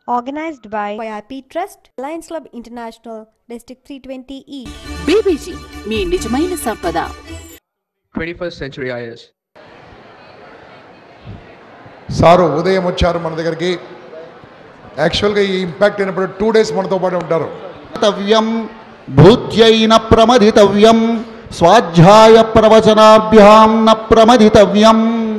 organized by YRP Trust, Lions Club International, District 320E. BBG మీ నిజమైన సంపద 21st Century IS. Sir ఉదయం వచ్చారు మన దగ్గరికి యాక్చువల్గా ఈ ఇంపాక్ట్ అయినప్పుడు టూ డేస్ మనతో పాటు ఉంటారు తవ్యం భూత్యైన ప్రమదితవ్యం స్వాధ్యాయ ప్రవచనాభ్యాం న ప్రమదితవ్యం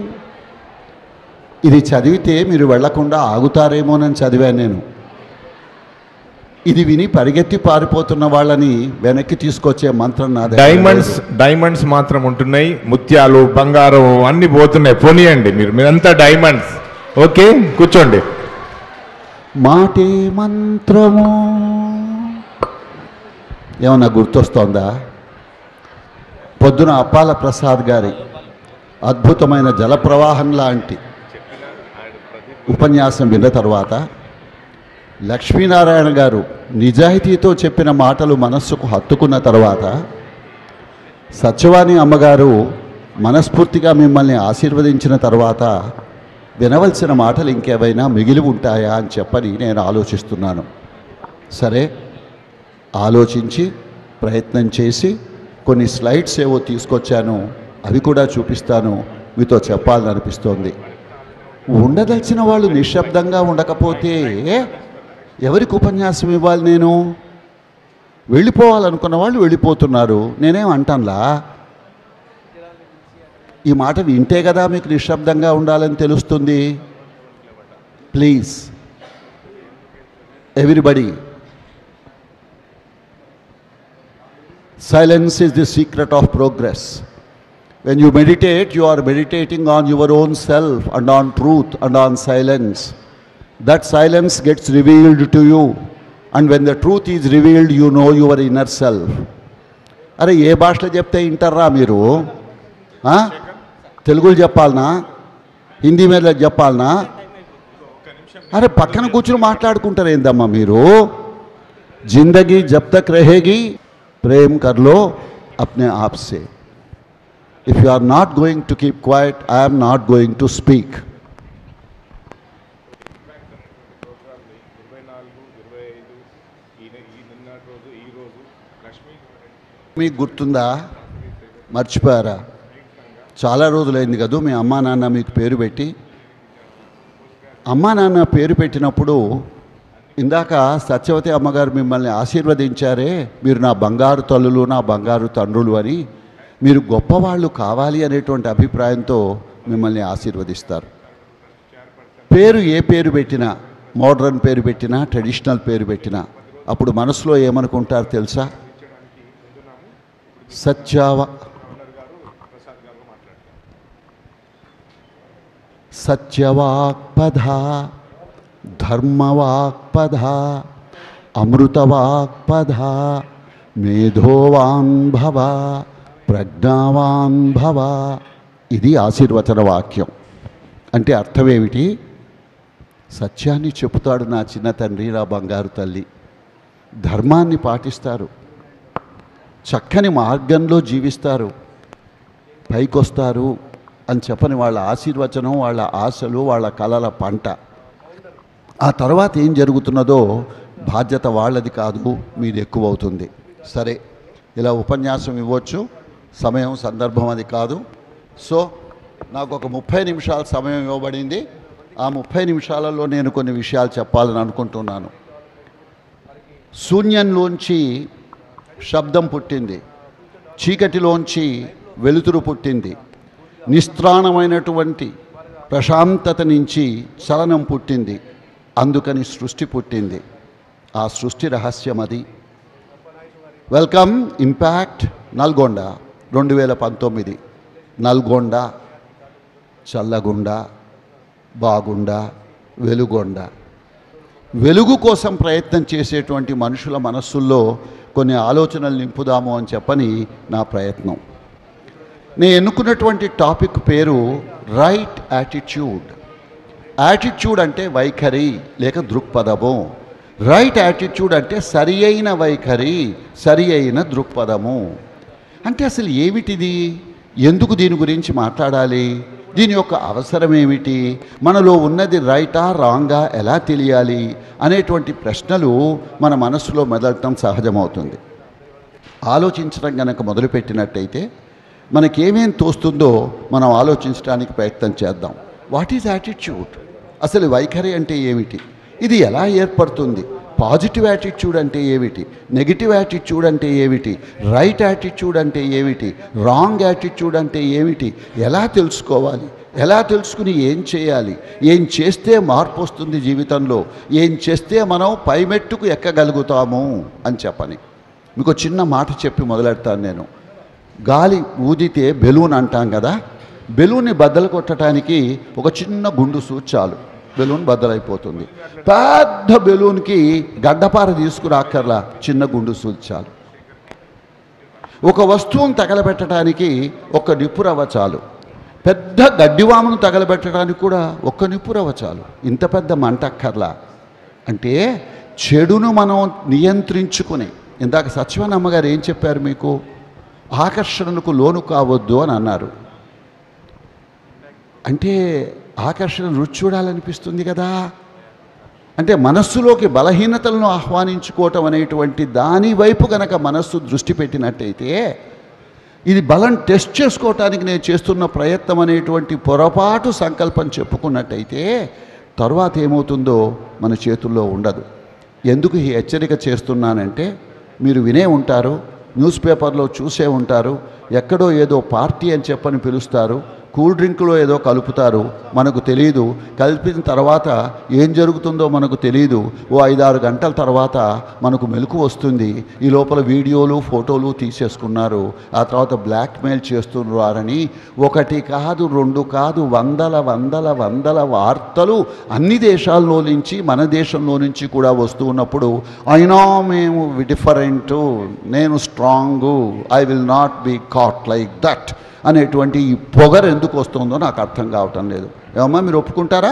ఇది చదివితే మీరు వెళ్లకుండా ఆగుతారేమోనని చదివాను నేను ఇది విని పరిగెత్తి పారిపోతున్న వాళ్ళని వెనక్కి తీసుకొచ్చే మంత్రం నా దగ్గర డైమండ్స్ లేదు. డైమండ్స్ మాత్రం ఉంటున్నాయి ముత్యాలు బంగారం అన్ని పోతున్నాయి పోనీయండి మీరు మీరంతా డైమండ్స్ ఓకే కూర్చోండి మాటే మంత్రము ఏమన్నా గుర్తొస్తోందా పొద్దున అప్పాల ప్రసాద్ గారి అద్భుతమైన జలప్రవాహం లాంటి ఉపన్యాసం విన్న తర్వాత లక్ష్మీనారాయణ గారు నిజాయితీతో చెప్పిన మాటలు మనస్సుకు హత్తుకున్న తర్వాత సత్యవాణి అమ్మగారు మనస్ఫూర్తిగా మిమ్మల్ని ఆశీర్వదించిన తర్వాత వినవలసిన మాటలు ఇంకేవైనా మిగిలి ఉంటాయా అని చెప్పని నేను ఆలోచిస్తున్నాను సరే ఆలోచించి ప్రయత్నం చేసి కొన్ని స్లైడ్స్ ఏవో తీసుకొచ్చాను అవి కూడా చూపిస్తాను మీతో చెప్పాలని అనిపిస్తోంది ఉండదలిచిన వాళ్ళు నిశ్శబ్దంగా ఉండకపోతే ఎవరికి ఉపన్యాసం ఇవ్వాలి నేను వెళ్ళిపోవాలనుకున్న వాళ్ళు వెళ్ళిపోతున్నారు నేనేం అంటానులా ఈ మాట వింటే కదా మీకు నిశ్శబ్దంగా ఉండాలని తెలుస్తుంది please everybody Silence is the secret of progress. When you meditate, you are meditating on your own self and on truth and on silence. That silence gets revealed to you. And when the truth is revealed, you know your inner self. అరే ఏ భాషలో చెప్తే వింటారా మీరు ఆ? తెలుగులో చెప్పాలనా హిందీ మీద చెప్పాలనా అరే పక్కన కూర్చుని మాట్లాడుకుంటారు ఏందమ్మా మీరు जिंदगी जब तक रहेगी प्रेम कर लो अपने आप से if you are not going to keep quiet I am not going to speak మీకు గుర్తుందా మర్చిపోయారా చాలా రోజులైంది కదూ మీ అమ్మా నాన్న మీకు పేరు పెట్టి అమ్మా నాన్న పేరు పెట్టినప్పుడు ఇందాక సత్యవతి అమ్మగారు మిమ్మల్ని ఆశీర్వదించారే మీరు నా బంగారు తల్లులు నా బంగారు తండ్రులు అని మీరు గొప్పవాళ్ళు కావాలి అనేటువంటి అభిప్రాయంతో మిమ్మల్ని ఆశీర్వదిస్తారు పేరు ఏ పేరు పెట్టినా మోడ్రన్ పేరు పెట్టినా ట్రెడిషనల్ పేరు పెట్టినా అప్పుడు మనసులో ఏమనుకుంటారు తెలుసా సత్యావ సత్యవాక్పధ ధర్మవాక్పధ అమృతవాక్పధ మేధోవాన్ భవ ప్రజ్ఞావాన్ భవ ఇది ఆశీర్వచన వాక్యం అంటే అర్థమేమిటి సత్యాన్ని చెబుతాడు నా చిన్న తండ్రి నా బంగారు తల్లి ధర్మాన్ని పాటిస్తారు చక్కని మార్గంలో జీవిస్తారు పైకొస్తారు అని చెప్పని వాళ్ళ ఆశీర్వచనం వాళ్ళ ఆశలు వాళ్ళ కలల పంట ఆ తర్వాత ఏం జరుగుతున్నదో బాధ్యత వాళ్ళది కాదు మీది ఎక్కువ అవుతుంది సరే ఇలా ఉపన్యాసం ఇవ్వచ్చు సమయం సందర్భం అది కాదు సో నాకు ఒక ముప్పై నిమిషాల సమయం ఇవ్వబడింది ఆ ముప్పై నిమిషాలలో నేను కొన్ని విషయాలు చెప్పాలని అనుకుంటున్నాను శూన్యంలోంచి శబ్దం పుట్టింది చీకటిలోంచి వెలుతురు పుట్టింది నిస్త్రాణమైనటువంటి ప్రశాంతత నుంచి చలనం పుట్టింది అందుకని సృష్టి పుట్టింది ఆ సృష్టి రహస్యం అది వెల్కమ్ ఇంపాక్ట్ నల్గొండ రెండు వేల పంతొమ్మిది నల్గొండ చల్లగుండ బాగుండ వెలుగొండ వెలుగు కోసం ప్రయత్నం చేసేటువంటి మనుషుల మనస్సుల్లో కొన్ని ఆలోచనలు నింపుదాము అని చెప్పని నా ప్రయత్నం నేను ఎన్నుకున్నటువంటి టాపిక్ పేరు రైట్ యాటిట్యూడ్ యాటిట్యూడ్ అంటే వైఖరి లేక దృక్పథము రైట్ యాటిట్యూడ్ అంటే సరి అయిన వైఖరి సరి అయిన దృక్పథము అంటే అసలు ఏమిటిది ఎందుకు దీని గురించి మాట్లాడాలి దీని యొక్క అవసరం ఏమిటి మనలో ఉన్నది రైటా రాంగా ఎలా తెలియాలి అనేటువంటి ప్రశ్నలు మన మనస్సులో మెదలటం సహజమవుతుంది ఆలోచించడం కనుక మొదలుపెట్టినట్టయితే మనకేమేం తోస్తుందో మనం ఆలోచించడానికి ప్రయత్నం చేద్దాం వాట్ ఈజ్ యాటిట్యూడ్ అసలు వైఖరి అంటే ఏమిటి ఇది ఎలా ఏర్పడుతుంది పాజిటివ్ యాటిట్యూడ్ అంటే ఏమిటి నెగిటివ్ యాటిట్యూడ్ అంటే ఏమిటి రైట్ యాటిట్యూడ్ అంటే ఏమిటి రాంగ్ యాటిట్యూడ్ అంటే ఏమిటి ఎలా తెలుసుకోవాలి ఎలా తెలుసుకుని ఏం చేయాలి ఏం చేస్తే మార్పు వస్తుంది జీవితంలో ఏం చేస్తే మనం పైమెట్టుకు ఎక్కగలుగుతాము అని చెప్పని మీకు ఒక చిన్న మాట చెప్పి మొదలెడతాను నేను గాలి ఊదితే బెలూన్ అంటాం కదా బెలూన్ని బద్దలు కొట్టడానికి ఒక చిన్న గుండు సూచి చాలు బెలూన్ బద్దలైపోతుంది పెద్ద బెలూన్కి గడ్డపార తీసుకురాక్కర్లా చిన్న గుండు సూచి చాలు ఒక వస్తువును తగలబెట్టడానికి ఒక నిప్పురవ్వ చాలు పెద్ద గడ్డివామును తగలబెట్టడానికి కూడా ఒక్క నిప్పురవ్వ చాలు ఇంత పెద్ద మంట అక్కర్లా అంటే చెడును మనం నియంత్రించుకుని ఇందాక సత్యవన్ అమ్మగారు ఏం చెప్పారు మీకు ఆకర్షణకు లోను కావద్దు అని అన్నారు అంటే ఆకర్షణ రుచి చూడాలనిపిస్తుంది కదా అంటే మనస్సులోకి బలహీనతలను ఆహ్వానించుకోవటం అనేటువంటి దాని వైపు గనక మనస్సు దృష్టి పెట్టినట్టయితే ఇది బలం టెస్ట్ చేసుకోవటానికి నేను చేస్తున్న ప్రయత్నం అనేటువంటి పొరపాటు సంకల్పం చెప్పుకున్నట్టయితే తరువాత ఏమవుతుందో మన చేతుల్లో ఉండదు ఎందుకు ఈ హెచ్చరిక చేస్తున్నానంటే మీరు వినే ఉంటారు న్యూస్ పేపర్లో చూసే ఉంటారు ఎక్కడో ఏదో పార్టీ అని చెప్పని పిలుస్తారు కూల్ డ్రింక్లో ఏదో కలుపుతారు మనకు తెలియదు కలిపిన తర్వాత ఏం జరుగుతుందో మనకు తెలియదు ఓ ఐదారు గంటల తర్వాత మనకు మెలకు వస్తుంది ఈ లోపల వీడియోలు ఫోటోలు తీసేసుకున్నారు ఆ తర్వాత బ్లాక్మెయిల్ చేస్తున్నారని ఒకటి కాదు రెండు కాదు వందల వందల వందల వార్తలు అన్ని దేశాల్లో నుంచి మన దేశంలో నుంచి కూడా వస్తూ ఉన్నప్పుడు అయినా మేము డిఫరెంటు నేను strong I will not be caught like that అనేటువంటి ఈ పొగరు ఎందుకు వస్తుందో నాకు అర్థం కావటం లేదు ఏమమ్మా మీరు ఒప్పుకుంటారా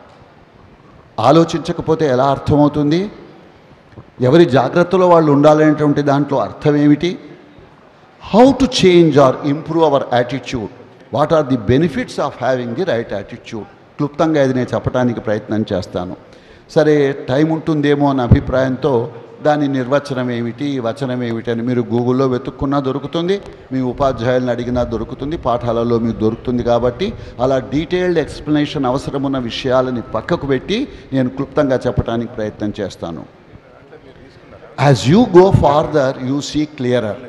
ఆలోచించకపోతే ఎలా అర్థమవుతుంది ఎవరి జాగ్రత్తలో వాళ్ళు ఉండాలనేటువంటి దాంట్లో అర్థం ఏమిటి how to change or improve our attitude what are the benefits of having the right attitude క్లుప్తంగా ఇది నేను చెప్పడానికి ప్రయత్నం చేస్తాను సరే టైం ఉంటుందేమో అన్న అభిప్రాయంతో దాని నిర్వచనం ఏమిటి వచనం ఏమిటి అని మీరు గూగుల్లో వెతుక్కున్నా దొరుకుతుంది మీ ఉపాధ్యాయులను అడిగినా దొరుకుతుంది పాఠాలలో మీకు దొరుకుతుంది కాబట్టి అలా డీటెయిల్డ్ ఎక్స్ప్లెనేషన్ అవసరమున్న విషయాలని పక్కకు పెట్టి నేను క్లుప్తంగా చెప్పడానికి ప్రయత్నం చేస్తాను as you go farther you see clearer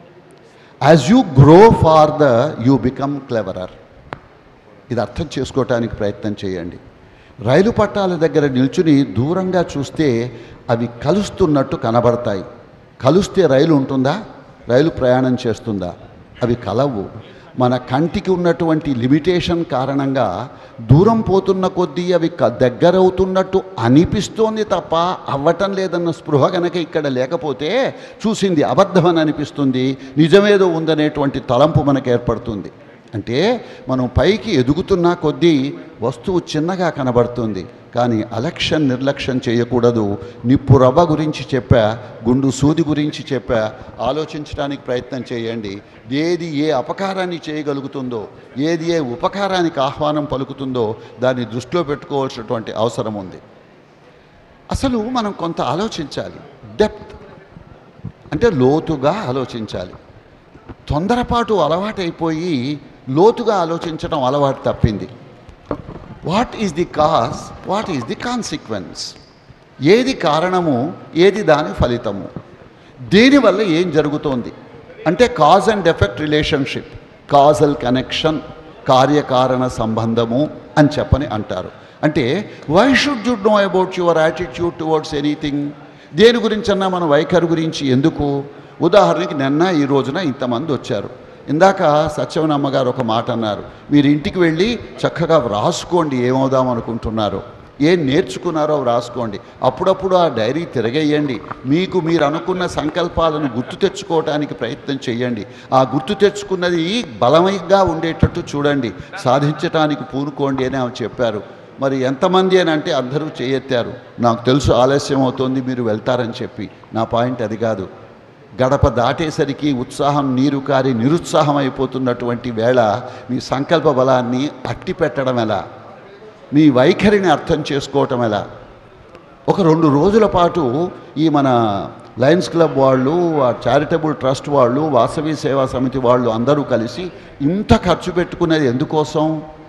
as you grow farther you become cleverer ఇది అర్థం చేసుకోవటానికి ప్రయత్నం చేయండి రైలు పట్టాల దగ్గర నిల్చుని దూరంగా చూస్తే అవి కలుస్తున్నట్టు కనబడతాయి కలిస్తే రైలు ఉంటుందా రైలు ప్రయాణం చేస్తుందా అవి కలవు మన కంటికి ఉన్నటువంటి లిమిటేషన్ కారణంగా దూరం పోతున్న కొద్దీ అవి క- దగ్గరవుతున్నట్టు అనిపిస్తోంది తప్ప అవ్వటం లేదన్న స్పృహ గనక ఇక్కడ లేకపోతే చూసింది అబద్ధమని అనిపిస్తుంది నిజమేదో ఉందనేటువంటి తలంపు మనకు ఏర్పడుతుంది అంటే మనం పైకి ఎదుగుతున్న కొద్దీ వస్తువు చిన్నగా కనబడుతుంది కానీ అలక్ష్యం నిర్లక్ష్యం చేయకూడదు నిప్పు రవ్వ గురించి చెప్పా గుండు సూది గురించి చెప్పా ఆలోచించడానికి ప్రయత్నం చేయండి ఏది ఏ అపకారాన్ని చేయగలుగుతుందో ఏది ఏ ఉపకారానికి ఆహ్వానం పలుకుతుందో దాన్ని దృష్టిలో పెట్టుకోవాల్సినటువంటి అవసరం ఉంది అసలు మనం కొంత ఆలోచించాలి డెప్త్ అంటే లోతుగా ఆలోచించాలి తొందరపాటు అలవాటైపోయి లోతుగా ఆలోచించడం అలవాటు తప్పింది what is the cause what is the consequence ఏది కారణము ఏది దాని ఫలితము దీనివల్ల ఏం జరుగుతోంది అంటే cause and effect relationship causal connection కార్యకారణ సంబంధము అని చెప్పని అంటారు అంటే why should you know about your attitude towards anything దేని గురించన్నా మన వైఖరి గురించి ఎందుకు ఉదాహరణకి నిన్న ఈ రోజున ఇంతమంది వచ్చారు ఇందాక సత్యవనమ్మ గారు ఒక మాట అన్నారు మీరు ఇంటికి వెళ్ళి చక్కగా వ్రాసుకోండి ఏమవుదాం అనుకుంటున్నారు ఏం నేర్చుకున్నారో అవి రాసుకోండి అప్పుడప్పుడు ఆ డైరీ తిరగేయండి మీకు మీరు అనుకున్న సంకల్పాలను గుర్తు తెచ్చుకోవడానికి ప్రయత్నం చేయండి ఆ గుర్తు తెచ్చుకున్నది బలమైగా ఉండేటట్టు చూడండి సాధించటానికి పూనుకోండి అని ఆమె చెప్పారు మరి ఎంతమంది అని అంటే అందరూ చేయెత్తారు నాకు తెలుసు ఆలస్యం అవుతోంది మీరు వెళ్తారని చెప్పి నా పాయింట్ అది కాదు గడప దాటేసరికి ఉత్సాహం నీరు కారి నిరుత్సాహం అయిపోతున్నటువంటి వేళ మీ సంకల్ప బలాన్ని అట్టి పెట్టడం ఎలా మీ వైఖరిని అర్థం చేసుకోవటం ఎలా ఒక రెండు రోజుల పాటు ఈ మన లయన్స్ క్లబ్ వాళ్ళు ఆ చారిటబుల్ ట్రస్ట్ వాళ్ళు వాసవి సేవా సమితి వాళ్ళు అందరూ కలిసి ఇంత ఖర్చు పెట్టుకునేది ఎందుకోసం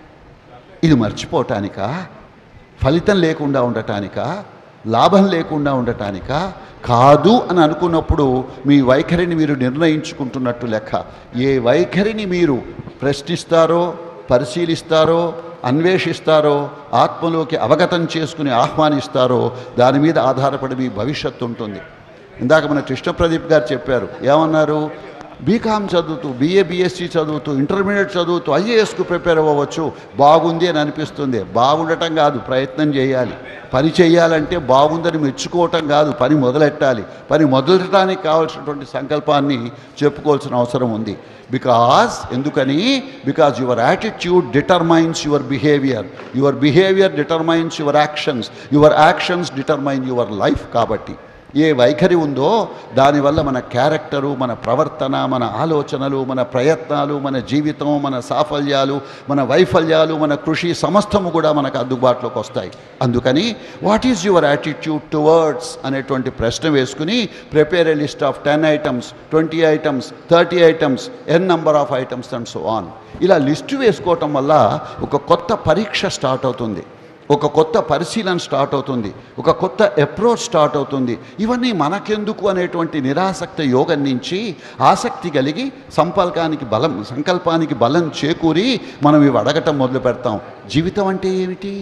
ఇది మర్చిపోవటానికా ఫలితం లేకుండా ఉండటానికా లాభం లేకుండా ఉండటానికా కాదు అని అనుకున్నప్పుడు మీ వైఖరిని మీరు నిర్ణయించుకుంటున్నట్టు లెక్క ఏ వైఖరిని మీరు ప్రశ్నిస్తారో పరిశీలిస్తారో అన్వేషిస్తారో ఆత్మలోకి అవగతం చేసుకుని ఆహ్వానిస్తారో దాని మీద ఆధారపడి మీ భవిష్యత్తు ఉంటుంది ఇందాక మన కృష్ణ ప్రదీప్ గారు చెప్పారు ఏమన్నారు బీకామ్ చదువుతూ బీఏ బీఎస్సీ చదువుతూ ఇంటర్మీడియట్ చదువుతూ ఐఏఎస్కు ప్రిపేర్ అవ్వచ్చు బాగుంది అని అనిపిస్తుంది బాగుండటం కాదు ప్రయత్నం చేయాలి పని చేయాలంటే బాగుందని మెచ్చుకోవటం కాదు పని మొదలెట్టాలి పని మొదలెట్టడానికి కావాల్సినటువంటి సంకల్పాన్ని చెప్పుకోవాల్సిన అవసరం ఉంది బికాస్ ఎందుకని because your attitude determines your behaviour your behaviour determines your actions your actions determine your life కాబట్టి ఏ వైఖరి ఉందో దానివల్ల మన క్యారెక్టరు మన ప్రవర్తన మన ఆలోచనలు మన ప్రయత్నాలు మన జీవితం మన సాఫల్యాలు మన వైఫల్యాలు మన కృషి సమస్తము కూడా మనకు అందుబాటులోకి వస్తాయి అందుకని what is your attitude towards అనేటువంటి ప్రశ్న వేసుకుని prepare a list of ten items twenty items thirty items n number of items and so on ఇలా లిస్టు వేసుకోవటం వల్ల ఒక కొత్త పరీక్ష స్టార్ట్ అవుతుంది ఒక కొత్త పరిశీలన స్టార్ట్ అవుతుంది ఒక కొత్త అప్రోచ్ స్టార్ట్ అవుతుంది ఇవన్నీ మనకెందుకు అనేటువంటి నిరాసక్త యోగం నుంచి ఆసక్తి కలిగి సంపల్కానికి బలం సంకల్పానికి బలం చేకూరి మనం ఇవి అడగటం మొదలు పెడతాం జీవితం అంటే ఏమిటి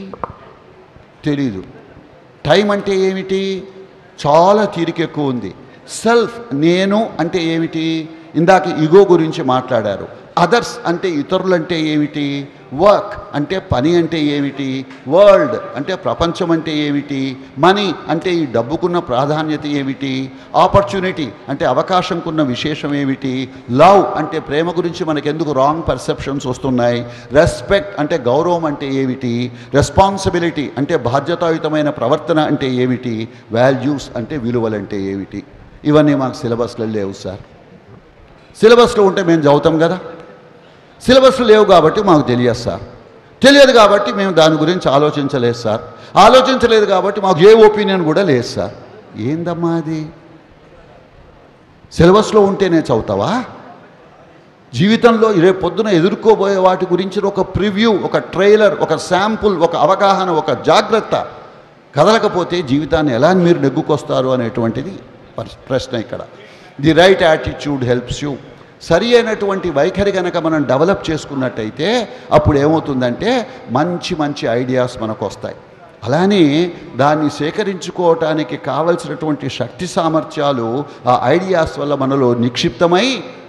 తెలీదు టైం అంటే ఏమిటి చాలా తీరిక ఎక్కువ ఉంది సెల్ఫ్ నేను అంటే ఏమిటి ఇందాక ఇగో గురించి మాట్లాడారు అదర్స్ అంటే ఇతరులంటే ఏమిటి వర్క్ అంటే పని అంటే ఏమిటి వరల్డ్ అంటే ప్రపంచం అంటే ఏమిటి మనీ అంటే ఈ డబ్బుకున్న ప్రాధాన్యత ఏమిటి ఆపర్చునిటీ అంటే అవకాశంకున్న విశేషం ఏమిటి లవ్ అంటే ప్రేమ గురించి మనకెందుకు రాంగ్ పర్సెప్షన్స్ వస్తున్నాయి రెస్పెక్ట్ అంటే గౌరవం అంటే ఏమిటి రెస్పాన్సిబిలిటీ అంటే బాధ్యతాయుతమైన ప్రవర్తన అంటే ఏమిటి వాల్యూస్ అంటే విలువలంటే ఏమిటి ఇవన్నీ మాకు సిలబస్లో లేవు సార్ సిలబస్లో ఉంటే మేము చదువుతాం కదా సిలబస్లు లేవు కాబట్టి మాకు తెలియదు సార్ తెలియదు కాబట్టి మేము దాని గురించి ఆలోచించలేదు సార్ ఆలోచించలేదు కాబట్టి మాకు ఏ ఒపీనియన్ కూడా లేదు సార్ ఏందమ్మా అది సిలబస్లో ఉంటేనే చదువుతావా జీవితంలో రేపు పొద్దున ఎదుర్కోబోయే వాటి గురించి ఒక ప్రివ్యూ ఒక ట్రైలర్ ఒక శాంపుల్ ఒక అవగాహన ఒక జాగ్రత్త కదలకపోతే జీవితాన్ని ఎలా మీరు నెగ్గుకొస్తారు అనేటువంటిది పర్- ప్రశ్న ఇక్కడ the right attitude helps you సరి అయినటువంటి వైఖరి కనుక మనం డెవలప్ చేసుకున్నట్టయితే అప్పుడు ఏమవుతుందంటే మంచి మంచి ఐడియాస్ మనకు వస్తాయి అలానే దాన్ని సేకరించుకోవటానికి కావలసినటువంటి శక్తి సామర్థ్యాలు ఆ ఐడియాస్ వల్ల మనలో నిక్షిప్తమై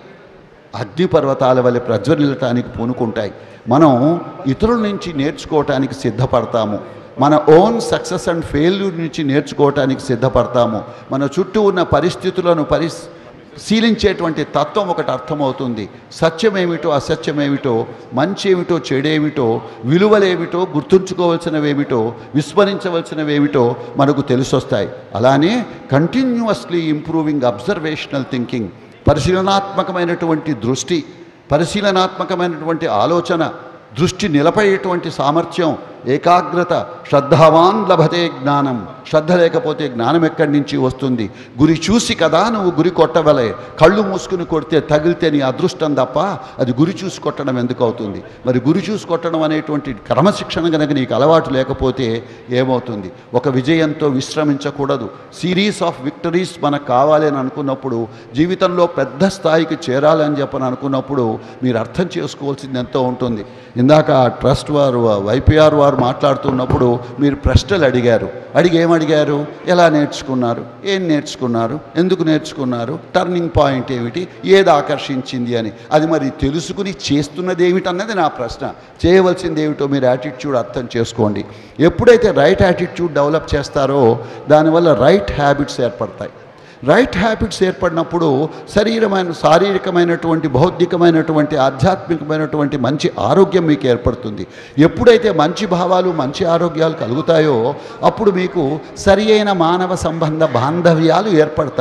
అగ్నిపర్వతాల వల్ల ప్రజ్వలించడానికి పూనుకుంటాయి మనం ఇతరుల నుంచి నేర్చుకోవటానికి సిద్ధపడతాము మన ఓన్ సక్సెస్ అండ్ ఫెయిల్యూర్ నుంచి నేర్చుకోవటానికి సిద్ధపడతాము మన చుట్టూ ఉన్న పరిస్థితులను పరిస్ శీలించేటువంటి తత్వం ఒకటి అర్థమవుతుంది సత్యమేమిటో అసత్యమేమిటో మంచి ఏమిటో చెడేమిటో విలువలేమిటో గుర్తుంచుకోవాల్సినవేమిటో విస్మరించవలసినవేమిటో మనకు తెలిసొస్తాయి అలానే కంటిన్యూస్లీ ఇంప్రూవింగ్ అబ్జర్వేషనల్ థింకింగ్ పరిశీలనాత్మకమైనటువంటి దృష్టి పరిశీలనాత్మకమైనటువంటి ఆలోచన దృష్టి నిలపేటువంటి సామర్థ్యం ఏకాగ్రత శ్రద్ధావాన్ లభతే జ్ఞానం శ్రద్ధ లేకపోతే జ్ఞానం ఎక్కడి నుంచి వస్తుంది గురి చూసి కదా నువ్వు గురి కొట్టవలే కళ్ళు మూసుకుని కొడితే తగిలితే నీ అదృష్టం తప్ప అది గురి చూసి కొట్టడం ఎందుకు అవుతుంది మరి గురి చూసి కొట్టడం అనేటువంటి క్రమశిక్షణ కనుక నీకు అలవాటు లేకపోతే ఏమవుతుంది ఒక విజయంతో విశ్రమించకూడదు సిరీస్ ఆఫ్ విక్టరీస్ మనకు కావాలి అని అనుకున్నప్పుడు జీవితంలో పెద్ద స్థాయికి చేరాలని చెప్పని అనుకున్నప్పుడు మీరు అర్థం చేసుకోవాల్సింది ఎంతో ఉంటుంది ఇందాక ఆ ట్రస్ట్ వారు వైపీఆర్ వారు మాట్లాడుతున్నప్పుడు మీరు ప్రశ్నలు అడిగారు అడిగి ఏమడిగారు ఎలా నేర్చుకున్నారు ఏం నేర్చుకున్నారు ఎందుకు నేర్చుకున్నారు టర్నింగ్ పాయింట్ ఏమిటి ఏది ఆకర్షించింది అని అది మరి తెలుసుకుని చేస్తున్నది ఏమిటి అన్నది నా ప్రశ్న చేయవలసింది ఏమిటో మీరు యాటిట్యూడ్ అర్థం చేసుకోండి ఎప్పుడైతే రైట్ యాటిట్యూడ్ డెవలప్ చేస్తారో దానివల్ల రైట్ హ్యాబిట్స్ ఏర్పడతాయి రైట్ హ్యాబిట్స్ ఏర్పడినప్పుడు శరీరమైన శారీరకమైనటువంటి బౌద్ధికమైనటువంటి ఆధ్యాత్మికమైనటువంటి మంచి ఆరోగ్యం మీకు ఏర్పడుతుంది ఎప్పుడైతే మంచి భావాలు మంచి ఆరోగ్యాలు కలుగుతాయో అప్పుడు మీకు సరి అయిన మానవ సంబంధ బాంధవ్యాలు ఏర్పడతాయి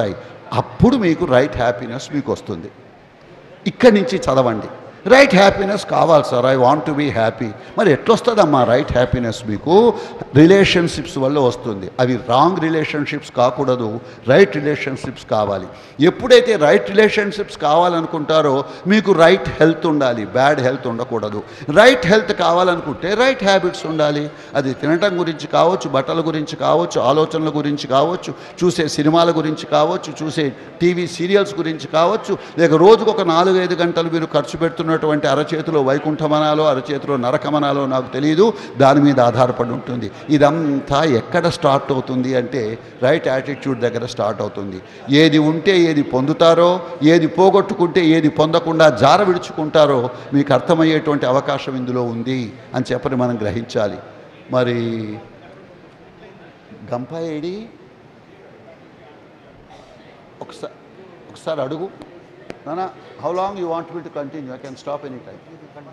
అప్పుడు మీకు రైట్ హ్యాపీనెస్ మీకు వస్తుంది ఇక్కడి నుంచి చదవండి రైట్ హ్యాపీనెస్ కావాలి sir I want to be happy మరి ఎట్లొస్తుందమ్మా రైట్ హ్యాపీనెస్ మీకు రిలేషన్షిప్స్ వల్ల వస్తుంది అవి రాంగ్ రిలేషన్షిప్స్ కాకూడదు రైట్ రిలేషన్షిప్స్ కావాలి ఎప్పుడైతే రైట్ రిలేషన్షిప్స్ కావాలనుకుంటారో మీకు రైట్ హెల్త్ ఉండాలి బ్యాడ్ హెల్త్ ఉండకూడదు రైట్ హెల్త్ కావాలనుకుంటే రైట్ హ్యాబిట్స్ ఉండాలి అది తినటం గురించి కావచ్చు బట్టల గురించి కావచ్చు ఆలోచనల గురించి కావచ్చు చూసే సినిమాల గురించి కావచ్చు చూసే టీవీ సీరియల్స్ గురించి కావచ్చు లేక రోజుకు ఒక నాలుగైదు గంటలు మీరు ఖర్చు పెడుతున్నటువంటి అరచేతిలో వైకుంఠమనాలో అరచేతిలో నరకమనాలో నాకు తెలియదు దాని మీద ఆధారపడి ఉంటుంది ఇదంతా ఎక్కడ స్టార్ట్ అవుతుంది అంటే రైట్ యాటిట్యూడ్ దగ్గర స్టార్ట్ అవుతుంది ఏది ఉంటే ఏది పొందుతారో ఏది పోగొట్టుకుంటే ఏది పొందకుండా జార విడుచుకుంటారో మీకు అర్థమయ్యేటువంటి అవకాశం ఇందులో ఉంది అని చెప్పని మనం గ్రహించాలి మరి గంప ఏడి ఒకసారి ఒకసారి అడుగు నానా how long you want me to continue I can stop any time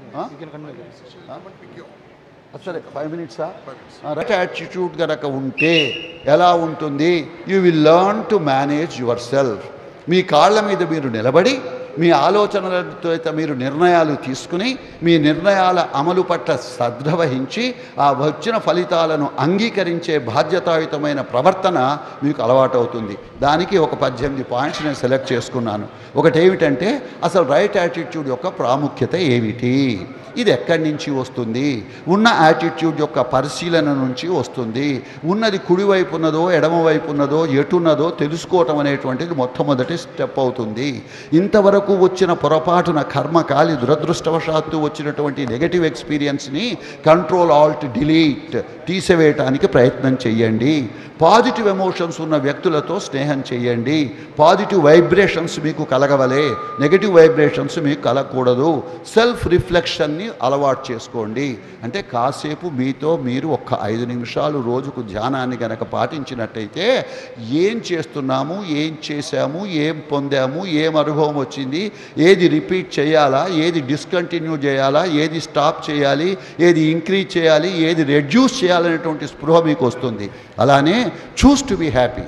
సరే ఫైవ్ మినిట్సా రైట్ యాటిట్యూడ్ కనుక ఉంటే ఎలా ఉంటుంది you will learn to manage yourself మీ కాళ్ళ మీద మీరు నిలబడి మీ ఆలోచనలతో అయితే మీరు నిర్ణయాలు తీసుకుని మీ నిర్ణయాల అమలు పట్ల శ్రద్ధ వహించి ఆ వచ్చిన ఫలితాలను అంగీకరించే బాధ్యతాయుతమైన ప్రవర్తన మీకు అలవాటవుతుంది దానికి ఒక పద్దెనిమిది పాయింట్స్ నేను సెలెక్ట్ చేసుకున్నాను ఒకటి ఏమిటంటే అసలు రైట్ యాటిట్యూడ్ యొక్క ప్రాముఖ్యత ఏమిటి ఇది ఎక్కడి నుంచి వస్తుంది ఉన్న యాటిట్యూడ్ యొక్క పరిశీలన నుంచి వస్తుంది ఉన్నది కుడివైపు ఉన్నదో ఎడమవైపు ఉన్నదో ఎటున్నదో తెలుసుకోవటం అనేటువంటిది మొట్టమొదటి స్టెప్ అవుతుంది ఇంతవరకు వచ్చిన పొరపాటున కర్మకాలి దురదృష్టవశాత్తు వచ్చినటువంటి నెగటివ్ ఎక్స్పీరియన్స్ని కంట్రోల్ ఆల్ట్ డిలీట్ తీసివేయటానికి ప్రయత్నం చేయండి పాజిటివ్ ఎమోషన్స్ ఉన్న వ్యక్తులతో స్నేహం చేయండి పాజిటివ్ వైబ్రేషన్స్ మీకు కలగవలే నెగటివ్ వైబ్రేషన్స్ మీకు కలగకూడదు సెల్ఫ్ రిఫ్లెక్షన్ని అలవాటు చేసుకోండి అంటే కాసేపు మీతో మీరు ఒక్క ఐదు నిమిషాలు రోజుకు ధ్యానాన్ని గనక పాటించినట్టయితే ఏం చేస్తున్నాము ఏం చేశాము ఏం పొందాము ఏం అనుభవం వచ్చింది ఏది రిపీట్ చేయాలా ఏది డిస్కంటిన్యూ చేయాలా ఏది స్టాప్ చేయాలి ఏది ఇంక్రీజ్ చేయాలి ఏది రెడ్యూస్ చేయాలనేటువంటి స్పృహ మీకు వస్తుంది అలానే చూస్ టు బీ హ్యాపీ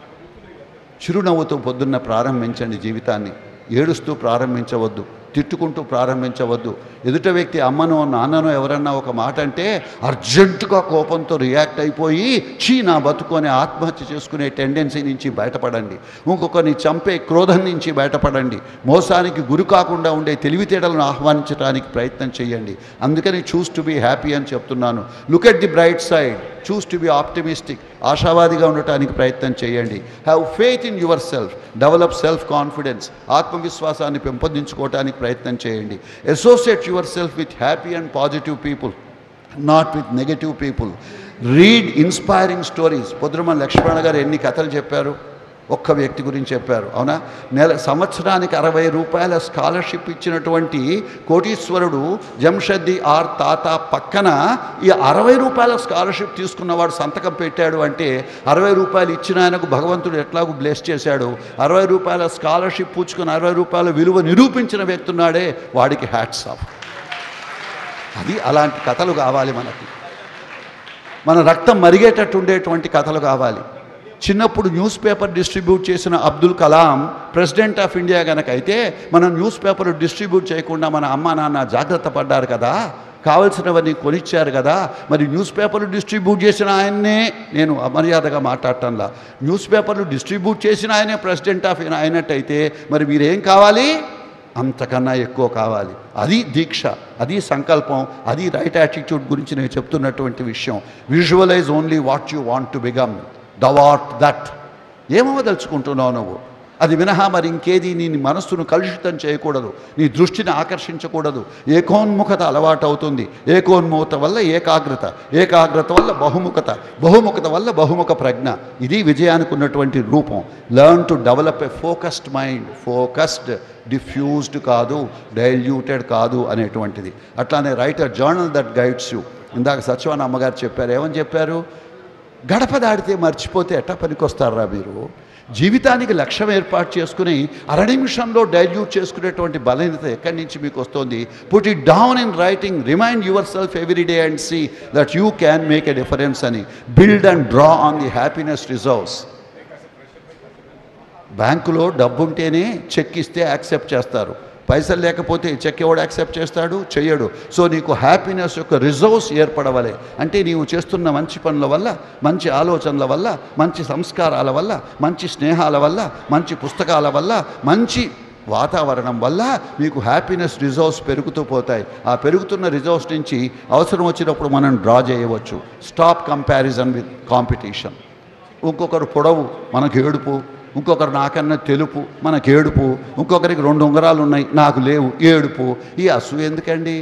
చిరునవ్వుతో పొద్దున్న ప్రారంభించండి జీవితాన్ని ఏడుస్తూ ప్రారంభించవద్దు తిట్టుకుంటూ ప్రారంభించవద్దు ఎదుట వ్యక్తి అమ్మనో నాన్ననో ఎవరన్నా ఒక మాట అంటే అర్జెంటుగా కోపంతో రియాక్ట్ అయిపోయి చీ నా బతుకు అనే ఆత్మహత్య చేసుకునే టెండెన్సీ నుంచి బయటపడండి ఇంకొకరిని చంపే క్రోధం నుంచి బయటపడండి మోసానికి గురి కాకుండా ఉండే తెలివితేటలను ఆహ్వానించడానికి ప్రయత్నం చేయండి అందుకని చూస్ టు బీ హ్యాపీ అని చెప్తున్నాను look at the bright side choose to be optimistic ఆశావాదిగా ఉండటానికి ప్రయత్నం చేయండి have faith in yourself develop self confidence ఆత్మవిశ్వాసాన్ని పెంపొందించుకోవడానికి ప్రయత్నం చేయండి associate yourself with happy and positive people not with negative people read inspiring stories పొద్దుమ లక్ష్మణ గారు ఎన్ని కథలు చెప్పారు ఒక్క వ్యక్తి గురించి చెప్పారు అవునా నెల సంవత్సరానికి అరవై రూపాయల స్కాలర్షిప్ ఇచ్చినటువంటి కోటీశ్వరుడు జంషద్ది ఆర్ తాత పక్కన ఈ అరవై రూపాయల స్కాలర్షిప్ తీసుకున్నవాడు సంతకం పెట్టాడు అంటే అరవై రూపాయలు ఇచ్చిన ఆయనకు భగవంతుడు ఎట్లాగూ బ్లెస్ చేశాడు అరవై రూపాయల స్కాలర్షిప్ పుచ్చుకుని అరవై రూపాయల విలువ నిరూపించిన వ్యక్తి ఉన్నాడే వాడికి హ్యాట్స్ ఆఫ్ అది అలాంటి కథలు కావాలి మనకి మన రక్తం మరిగేటట్టు ఉండేటువంటి కథలు కావాలి చిన్నప్పుడు న్యూస్ పేపర్ డిస్ట్రిబ్యూట్ చేసిన Abdul Kalam president of India కనుక అయితే మనం న్యూస్ పేపర్ డిస్ట్రిబ్యూట్ చేయకుండా మన అమ్మ నాన్న జాగ్రత్త పడ్డారు కదా కావలసినవన్నీ కొనిచ్చారు కదా మరి న్యూస్ పేపర్లు డిస్ట్రిబ్యూట్ చేసిన ఆయన్నే నేను అమర్యాదగా మాట్లాడటంలా న్యూస్ పేపర్లు డిస్ట్రిబ్యూట్ చేసిన ఆయనే ప్రెసిడెంట్ ఆఫ్ అయినట్టయితే మరి మీరేం కావాలి అంతకన్నా ఎక్కువ కావాలి అది దీక్ష అది సంకల్పం అది రైట్ యాటిట్యూడ్ గురించి నేను చెప్తున్నటువంటి విషయం visualize only what you want to become the what that ఏమవదలుచుకుంటున్నావు నువ్వు అది మినహా మరి ఇంకేది నీ మనస్సును కలుషితం చేయకూడదు నీ దృష్టిని ఆకర్షించకూడదు ఏకోన్ముఖత అలవాటు అవుతుంది ఏకోన్ముఖత వల్ల ఏకాగ్రత ఏకాగ్రత వల్ల బహుముఖత బహుముఖత వల్ల బహుముఖ ప్రజ్ఞ ఇది విజయానికి ఉన్నటువంటి రూపం learn to develop a focused mind focused diffused కాదు డైల్యూటెడ్ కాదు అనేటువంటిది అట్లానే write a journal that guides you ఇందాక సత్యవాన అమ్మగారు చెప్పారు ఏమని చెప్పారు గడప దాడితే మర్చిపోతే ఎట్ట పనికొస్తారా మీరు జీవితానికి లక్ష్యం ఏర్పాటు చేసుకుని అర నిమిషంలో డైల్యూట్ చేసుకునేటువంటి బలహీనత ఎక్కడి నుంచి మీకు వస్తుంది put it down in writing remind yourself every day and see that you can make a difference అని build and draw on the happiness reserves బ్యాంకులో డబ్బు ఉంటేనే చెక్ ఇస్తే యాక్సెప్ట్ చేస్తారు పైసలు లేకపోతే చెక్ ఎవడు యాక్సెప్ట్ చేస్తాడు చెయ్యడు సో నీకు హ్యాపీనెస్ యొక్క రిజర్వ్స్ ఏర్పడవలే అంటే నీవు చేస్తున్న మంచి పనుల వల్ల మంచి ఆలోచనల వల్ల మంచి సంస్కారాల వల్ల మంచి స్నేహాల వల్ల మంచి పుస్తకాల వల్ల మంచి వాతావరణం వల్ల మీకు హ్యాపీనెస్ రిజర్వ్స్ పెరుగుతూ పోతాయి ఆ పెరుగుతున్న రిజర్వ్స్ నుంచి అవసరం వచ్చినప్పుడు మనం డ్రా చేయవచ్చు స్టాప్ కంపారిజన్ విత్ కాంపిటీషన్ ఇంకొకరు పొడవు మనకు ఏడుపు ఇంకొకరు నాకన్నా తెలుపు మనకు ఏడుపు ఇంకొకరికి రెండు ఉంగరాలు ఉన్నాయి నాకు లేవు ఏడుపు ఈ అసూయ ఎందుకండి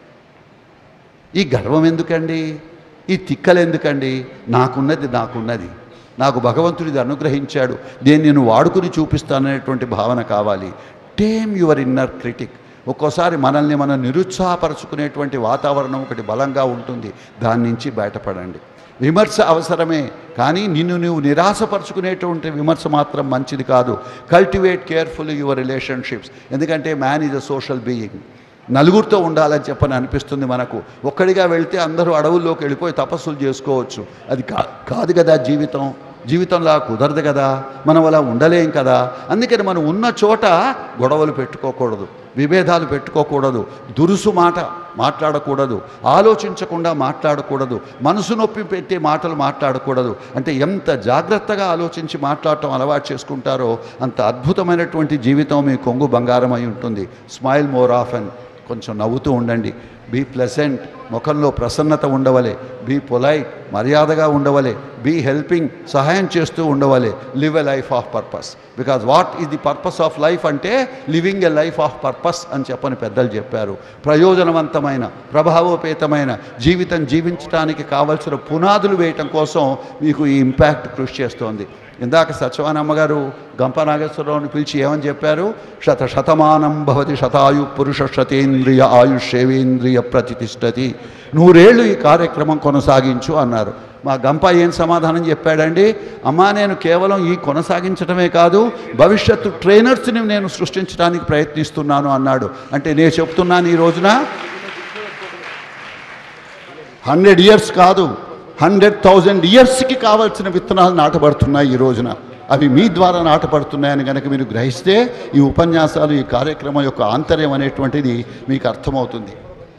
ఈ గర్వం ఎందుకండి ఈ తిక్కలు ఎందుకండి నాకున్నది నాకున్నది నాకు భగవంతుడు ఇది అనుగ్రహించాడు దీన్ని నేను వాడుకుని చూపిస్తాననేటువంటి భావన కావాలి టేమ్ యువర్ ఇన్నర్ క్రిటిక్ ఒక్కోసారి మనల్ని మనం నిరుత్సాహపరచుకునేటువంటి వాతావరణం ఒకటి బలంగా ఉంటుంది దాని నుంచి బయటపడండి విమర్శ అవసరమే కానీ నిన్ను నువ్వు నిరాశపరచుకునేటువంటి విమర్శ మాత్రం మంచిది కాదు కల్టివేట్ కేర్ఫుల్ యువర్ రిలేషన్షిప్స్ ఎందుకంటే man is a social being నలుగురితో ఉండాలని చెప్పని అనిపిస్తుంది మనకు ఒక్కడిగా వెళ్తే అందరూ అడవుల్లోకి వెళ్ళిపోయి తపస్సులు చేసుకోవచ్చు అది కా కాదు కదా జీవితం జీవితంలా కుదరదు కదా మనం అలా ఉండలేం కదా అందుకని మనం ఉన్న చోట గొడవలు పెట్టుకోకూడదు విభేదాలు పెట్టుకోకూడదు దురుసు మాట మాట్లాడకూడదు ఆలోచించకుండా మాట్లాడకూడదు మనసు నొప్పి పెట్టే మాటలు మాట్లాడకూడదు అంటే ఎంత జాగ్రత్తగా ఆలోచించి మాట్లాడటం అలవాటు చేసుకుంటారో అంత అద్భుతమైనటువంటి జీవితం మీ కొంగు బంగారం అయి ఉంటుంది స్మైల్ మోర్ ఆఫ్ అండ్ కొంచెం నవ్వుతూ ఉండండి బీ ప్లెసెంట్ ముఖంలో ప్రసన్నత ఉండవలే బీ పొలైట్ మర్యాదగా ఉండవలే బీ హెల్పింగ్ సహాయం చేస్తూ ఉండవలే live a life of purpose because what is the purpose of life అంటే living a life of purpose అని చెప్పని పెద్దలు చెప్పారు ప్రయోజనవంతమైన ప్రభావోపేతమైన జీవితం జీవించడానికి కావలసిన పునాదులు వేయటం కోసం మీకు ఈ ఇంపాక్ట్ కృషి చేస్తోంది ఇందాక సత్యవానమ్మ గారు గంప నాగేశ్వరరావుని పిలిచి ఏమని చెప్పారు శత శతమానం భవతి శతాయు పురుష శతేంద్రియ ఆయుష్యేవేంద్రియ ప్రతిష్టతి నూరేళ్ళు ఈ కార్యక్రమం కొనసాగించు అన్నారు మా గంప ఏం సమాధానం చెప్పాడండి అమ్మా నేను కేవలం ఈ కొనసాగించడమే కాదు భవిష్యత్తు ట్రైనర్స్ని నేను సృష్టించడానికి ప్రయత్నిస్తున్నాను అన్నాడు అంటే నేను చెప్తున్నాను ఈ రోజున హండ్రెడ్ ఇయర్స్ కాదు హండ్రెడ్ థౌజండ్ ఇయర్స్కి కావాల్సిన విత్తనాలు నాటబడుతున్నాయి ఈ రోజున అవి మీ ద్వారా నాటబడుతున్నాయని కనుక మీరు గ్రహిస్తే ఈ ఉపన్యాసాలు ఈ కార్యక్రమం యొక్క ఆంతర్యం అనేటువంటిది మీకు అర్థమవుతుంది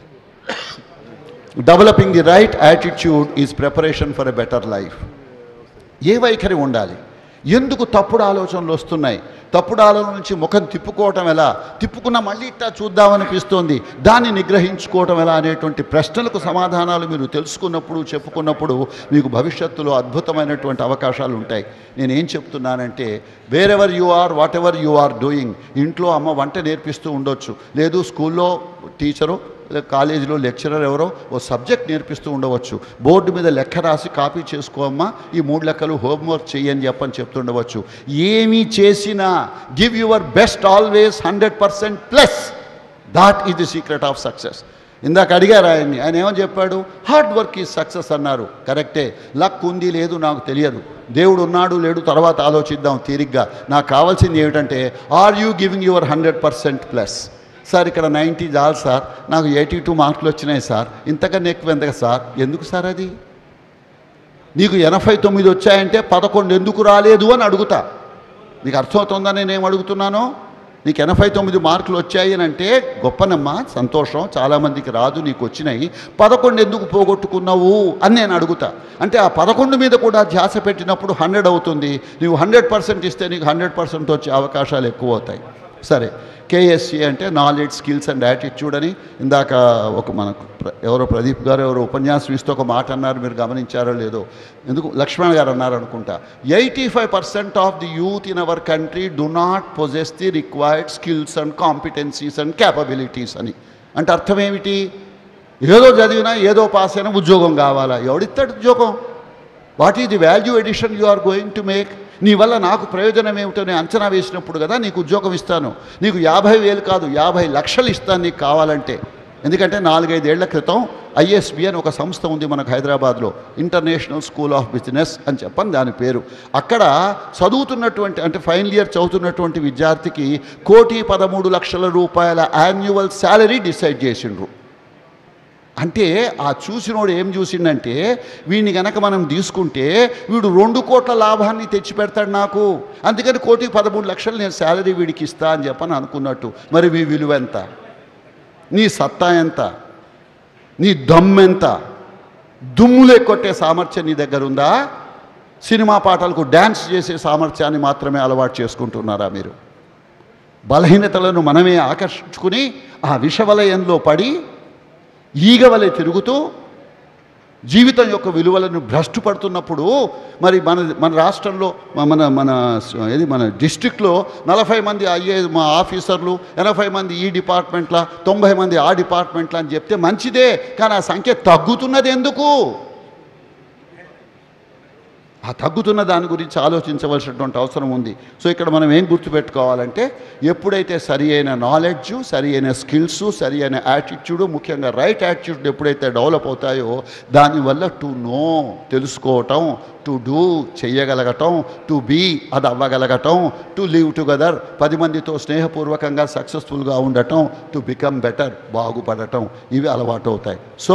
developing the right attitude is preparation for a better life ఏ వైఖరి ఉండాలి ఎందుకు తప్పుడు ఆలోచనలు వస్తున్నాయి తప్పుడు ఆలోచన నుంచి ముఖం తిప్పుకోవటం ఎలా తిప్పుకున్న మళ్ళీ ఇట్టా చూద్దామనిపిస్తోంది దాన్ని నిగ్రహించుకోవటం ఎలా అనేటువంటి ప్రశ్నలకు సమాధానాలు మీరు తెలుసుకున్నప్పుడు చెప్పుకున్నప్పుడు మీకు భవిష్యత్తులో అద్భుతమైనటువంటి అవకాశాలు ఉంటాయి నేనేం చెప్తున్నానంటే wherever you are whatever you are doing ఇంట్లో అమ్మ వంట నేర్పిస్తూ ఉండొచ్చు లేదు స్కూల్లో టీచరు లేదా కాలేజీలో లెక్చరర్ ఎవరో ఓ సబ్జెక్ట్ నేర్పిస్తూ ఉండవచ్చు బోర్డు మీద లెక్క రాసి కాపీ చేసుకోమ్మా ఈ మూడు లెక్కలు హోంవర్క్ చెయ్యని చెప్పని చెప్తుండవచ్చు ఏమీ చేసినా give your best always hundred percent plus that is the secret of success ఇందాక అడిగారు ఆయన్ని ఆయన ఏమని చెప్పాడు హార్డ్ వర్క్ ఈజ్ సక్సెస్ అన్నారు కరెక్టే లక్ ఉంది లేదు నాకు తెలియదు దేవుడు ఉన్నాడు లేడు తర్వాత ఆలోచిద్దాం తీరిగ్గా నాకు కావాల్సింది ఏమిటంటే are you giving your hundred percent plus sir ఇక్కడ నైంటీ చాలు సార్ నాకు ఎయిటీ టూ మార్కులు వచ్చినాయి సార్ ఇంతకన్నా ఎక్కువ ఎందుకు సార్ ఎందుకు సార్ అది నీకు ఎనభై తొమ్మిది వచ్చాయంటే పదకొండు ఎందుకు రాలేదు అని అడుగుతా నీకు అర్థమవుతుందా నేనేం అడుగుతున్నానో నీకు ఎనభై తొమ్మిది మార్కులు వచ్చాయి అని అంటే గొప్పనమ్మా సంతోషం చాలామందికి రాదు నీకు వచ్చినాయి పదకొండు ఎందుకు పోగొట్టుకున్నావు అని నేను అడుగుతా అంటే ఆ పదకొండు మీద కూడా ధ్యాస పెట్టినప్పుడు హండ్రెడ్ అవుతుంది నువ్వు హండ్రెడ్ పర్సెంట్ ఇస్తే నీకు హండ్రెడ్ పర్సెంట్ వచ్చే అవకాశాలు ఎక్కువ అవుతాయి సరే కేఎస్సి అంటే నాలెడ్జ్ స్కిల్స్ అండ్ యాటిట్యూడ్ అని ఇందాక ఒక మనకు ప్ర- ఎవరో ప్రదీప్ గారు ఎవరో ఉపన్యాసం ఇస్తూ ఒక మాట అన్నారు మీరు గమనించారో లేదో ఎందుకు లక్ష్మణ్ గారు అన్నారు అనుకుంటా eighty five percent of the youth in our country do not possess the required skills and competencies and capabilities అని అంటే అర్థం ఏమిటి ఏదో చదివినా ఏదో పాస్ అయినా ఉద్యోగం కావాలా ఎవడిస్తాడు ఉద్యోగం what is the value addition you are going to make నీ వల్ల నాకు ప్రయోజనం ఏమిటో నేను అంచనా వేసినప్పుడు కదా నీకు ఉద్యోగం ఇస్తాను నీకు యాభై వేలు కాదు యాభై లక్షలు ఇస్తాను నీకు కావాలంటే ఎందుకంటే నాలుగైదేళ్ల క్రితం ఐఎస్బి అని ఒక సంస్థ ఉంది మనకు హైదరాబాద్లో ఇంటర్నేషనల్ స్కూల్ ఆఫ్ బిజినెస్ అని చెప్పని దాని పేరు అక్కడ చదువుతున్నటువంటి అంటే ఫైనల్ ఇయర్ చదువుతున్నటువంటి విద్యార్థికి కోటి పదమూడు లక్షల రూపాయల యాన్యువల్ శాలరీ డిసైడ్ చేసిండ్రు అంటే ఆ చూసినోడు ఏం చూసిండంటే వీడిని గనక మనం తీసుకుంటే వీడు రెండు కోట్ల లాభాన్ని తెచ్చి పెడతాడు నాకు అందుకని కోటికి పదమూడు లక్షలు నేను శాలరీ వీడికి ఇస్తా అని చెప్పని అనుకున్నట్టు మరి మీ విలువ ఎంత నీ సత్తా ఎంత నీ దమ్మెంత దుమ్ములే కొట్టే సామర్థ్యం నీ దగ్గర ఉందా సినిమా పాటలకు డ్యాన్స్ చేసే సామర్థ్యాన్ని మాత్రమే అలవాటు చేసుకుంటున్నారా మీరు బలహీనతలను మనమే ఆకర్షించుకుని ఆ విషవలయంలో పడి ఈగ వలె తిరుగుతూ జీవితం యొక్క విలువలను భ్రష్టు పడుతున్నప్పుడు మరి మన మన రాష్ట్రంలో మన మన ఏది మన డిస్ట్రిక్ట్లో నలభై మంది ఐఏ మా ఆఫీసర్లు ఎనభై మంది ఈ డిపార్ట్మెంట్ల తొంభై మంది ఆ డిపార్ట్మెంట్ల అని చెప్తే మంచిదే కానీ ఆ సంఖ్య తగ్గుతున్నది ఎందుకు ఆ తగ్గుతున్న దాని గురించి ఆలోచించవలసినటువంటి అవసరం ఉంది సో ఇక్కడ మనం ఏం గుర్తుపెట్టుకోవాలంటే ఎప్పుడైతే సరి అయిన నాలెడ్జ్ సరి అయిన స్కిల్స్ సరి అయిన యాటిట్యూడ్ ముఖ్యంగా రైట్ యాటిట్యూడ్ ఎప్పుడైతే డెవలప్ అవుతాయో దానివల్ల టు నో తెలుసుకోవటం టు డూ చెయ్యగలగటం టు బీ అది అవ్వగలగటం టు లివ్ టుగెదర్ పది మందితో స్నేహపూర్వకంగా సక్సెస్ఫుల్గా ఉండటం టు బికమ్ బెటర్ బాగుపడటం ఇవి అలవాటు అవుతాయి so